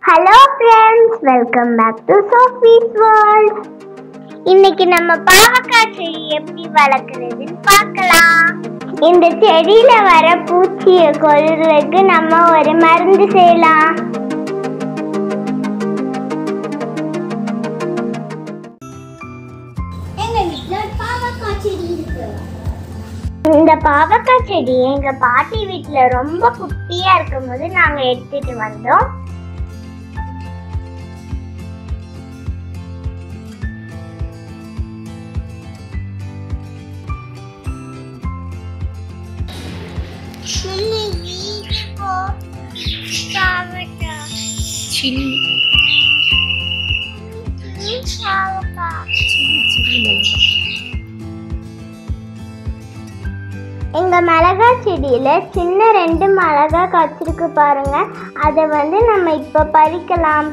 Hello friends welcome back to Sophie's world இன்னைக்கு நம்ம பாவக்காய் செடி எப்படி வளர்க்குறதுன்னு பார்க்கலாம் இந்த செடியில வர பூச்சியை கொல்றதுக்கு நம்ம ஒரு மருந்து செய்யலாம் எங்க வீட்ல ஒரு பாவக்காய் செடி இருக்கு இந்த பாவக்காய் செடி எங்க பாட்டி வீட்ல ரொம்ப குட்டியா இருக்கும்போது நாங்க எடுத்துட்டு வந்தோம் சில்லி எங்க மிளகா செடியில சின்ன ரெண்டு மிளகா காய்ச்சிருக்கு பாருங்க அதை வந்து நம்ம இப்ப பறிக்கலாம்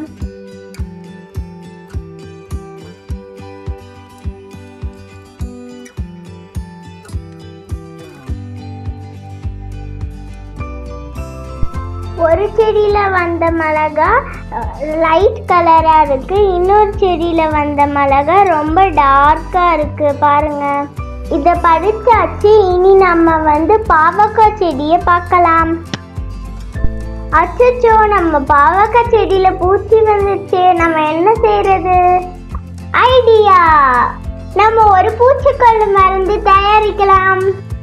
ஒரு செடியில வந்த மிளகா லைட் கலரா இருக்கு இன்னொரு செடியில வந்த மிளகா ரொம்ப டார்க்கா இருக்கு பாருங்க இத பறிச்சாச்சு இனி நம்ம வந்து பாவக்காய் செடியை பார்க்கலாம் அச்சச்சோ நம்ம பாவக்காய் செடியில பூச்சி வந்துச்சு நம்ம என்ன செய்யறது ஐடியா நம்ம ஒரு பூச்சிக்கொல்லு மருந்து தயாரிக்கலாம்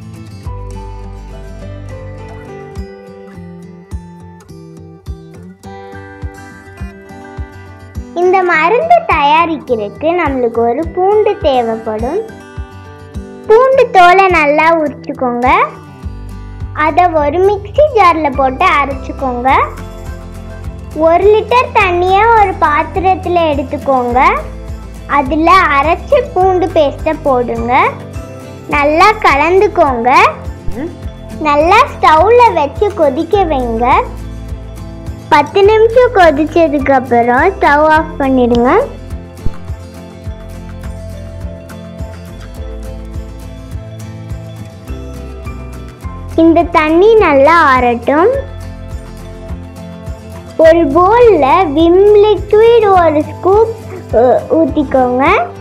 இந்த மருந்து தயாரிக்கிறதுக்கு நம்மளுக்கு ஒரு பூண்டு தேவைப்படும் பூண்டு தோலை நல்லா உரிச்சுக்கோங்க அதை ஒரு மிக்ஸி ஜாரில் போட்டு அரைச்சிக்கோங்க ஒரு லிட்டர் தண்ணியை ஒரு பாத்திரத்தில் எடுத்துக்கோங்க அதில் அரைச்ச பூண்டு பேஸ்ட்டை போடுங்க நல்லா கலந்துக்கோங்க நல்லா ஸ்டவ்வில் வச்சு கொதிக்க வைங்க பத்து நிமிஷம் கொதிச்சதுக்கு அப்புறம் ஸ்டவ் ஆஃப் பண்ணிடுங்க இந்த தண்ணி நல்லா ஆறட்டும் ஒரு போல்ல விம் லிக்விட் ஒரு ஸ்கூப் ஊற்றிக்கோங்க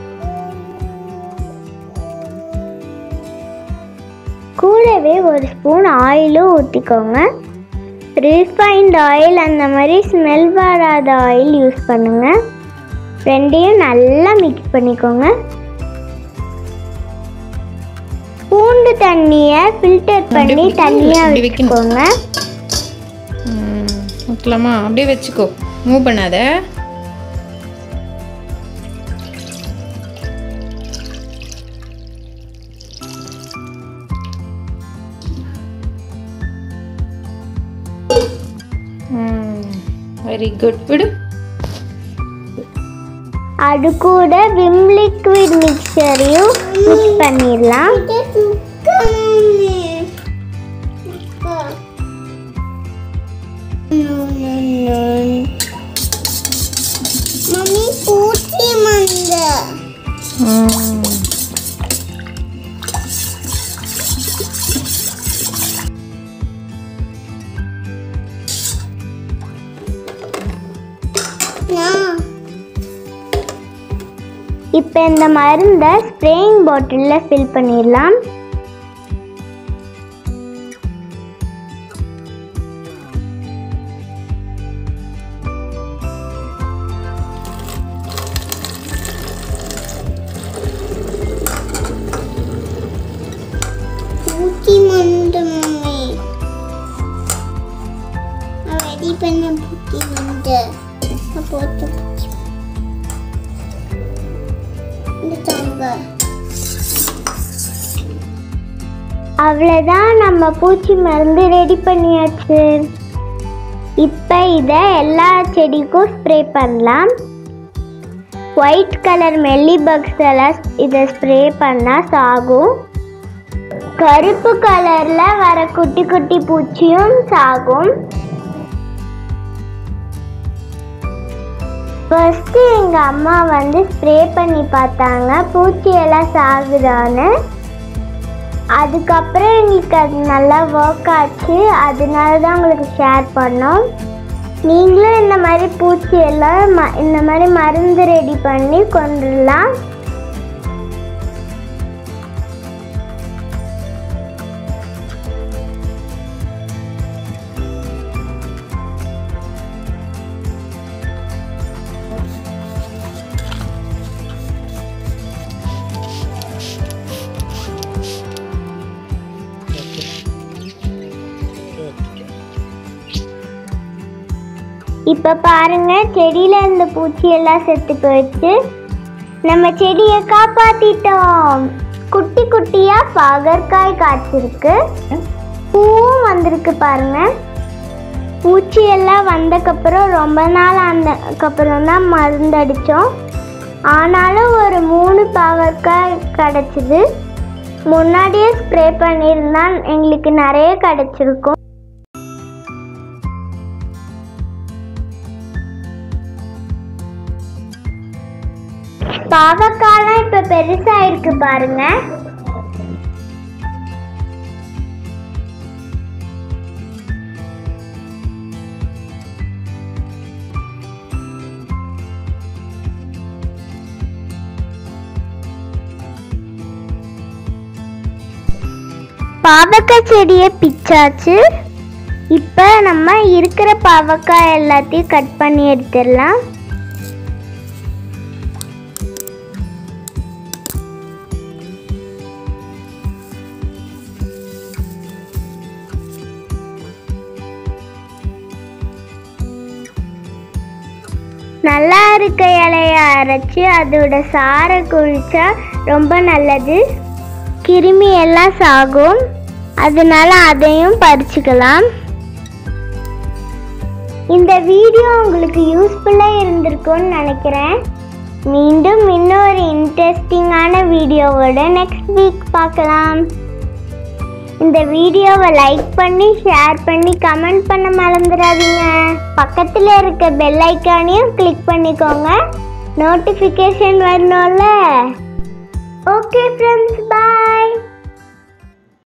கூடவே ஒரு ஸ்பூன் ஆயிலும் ஊற்றிக்கோங்க ரீஃபைண்ட் ஆயில் அந்த மாதிரி ஸ்மெல் வராத ஆயில் யூஸ் பண்ணுங்க ரெண்டையும் நல்லா மிக்ஸ் பண்ணிக்கோங்க பூண்டு தண்ணியை ஃபில்டர் பண்ணி குடிக்கணும், தனியாக இப்படி வைக்கணும். வச்சுக்கோங்க ம், ஊற்றலாமா அப்படியே வச்சுக்கோ மூவ் பண்ணாத வெரி குட் விடு அது கூட விம் லிக்விட் மிக்சரையும் மிக்ஸ் பண்ணிடலாம் மம்மி பூச்சி மந்த ம், நான் இப்போ இந்த மருந்தை ஸ்ப்ரேயிங் பாட்டிலில் ஃபில் பண்ணிடலாம் பூச்சி மந்த மம்மி ரெடி பண்ண பூச்சி மந்த போட்டு பூச்சி இந்த தாங்க அவ்வளோதான் நம்ம பூச்சி மருந்து ரெடி பண்ணியாச்சு இப்போ இதை எல்லா செடிக்கும் ஸ்ப்ரே பண்ணலாம் ஒயிட் கலர் மெல்லி பக்ஸ் எல்லாம் இதை ஸ்ப்ரே பண்ணால் சாகும் கருப்பு கலரில் வர குட்டி குட்டி பூச்சியும் சாகும் ஃபர்ஸ்ட் எங்கள் அம்மா வந்து ஸ்ப்ரே பண்ணி பார்த்தாங்க பூச்சி எல்லாம் சாகுதான்னு அதுக்கப்புறம் எங்களுக்கு அது நல்லா ஒர்க் ஆச்சு அதனால தான் உங்களுக்கு ஷேர் பண்ணோம் நீங்களும் இந்த மாதிரி பூச்சி எல்லாம் ம- இந்த மாதிரி மருந்து ரெடி பண்ணி கொண்டுடலாம் இப்போ பாருங்க செடியில இருந்த பூச்சி எல்லாம் செத்து போயிடுச்சு நம்ம செடியை காப்பாத்திட்டோம் குட்டி குட்டியா பாகற்காய் காய்ச்சிருக்கு பூவும் வந்திருக்கு பாருங்க பூச்சி எல்லாம் வந்தக்கப்புறம் ரொம்ப நாள் ஆனதுக்கப்புறம் தான் மருந்து அடித்தோம் ஆனாலும் ஒரு மூணு பாகற்காய் கிடச்சிது முன்னாடியே ஸ்ப்ரே பண்ணியிருந்தா எங்களுக்கு நிறைய கிடச்சிருக்கும் பாவக்காலாம் இப்ப பெருசா இருக்கு பாருங்க பாவக்காய் செடியை பிச்சாச்சு இப்போ நம்ம இருக்கிற பாவக்காய் எல்லாத்தையும் கட் பண்ணி எடுத்துடலாம் நல்லா இருக்க இலைய அரைச்சி அதோட சாறை குளிச்சா ரொம்ப நல்லது கிருமி எல்லாம் சாகும் அதனால அதையும் பறிச்சுக்கலாம் இந்த வீடியோ உங்களுக்கு யூஸ்ஃபுல்லாக இருந்திருக்கும்னு நினைக்கிறேன் மீண்டும் இன்னொரு இன்ட்ரெஸ்டிங்கான வீடியோவோட நெக்ஸ்ட் வீக் பார்க்கலாம் இந்த வீடியோவை லைக் பண்ணி ஷேர் பண்ணி கமெண்ட் பண்ண மறந்துடாதீங்க பக்கத்தில் இருக்க பெல் ஐக்கானையும் கிளிக் பண்ணிக்கோங்க நோட்டிஃபிகேஷன் வரணும்ல ஓகே ஃப்ரெண்ட்ஸ் பாய்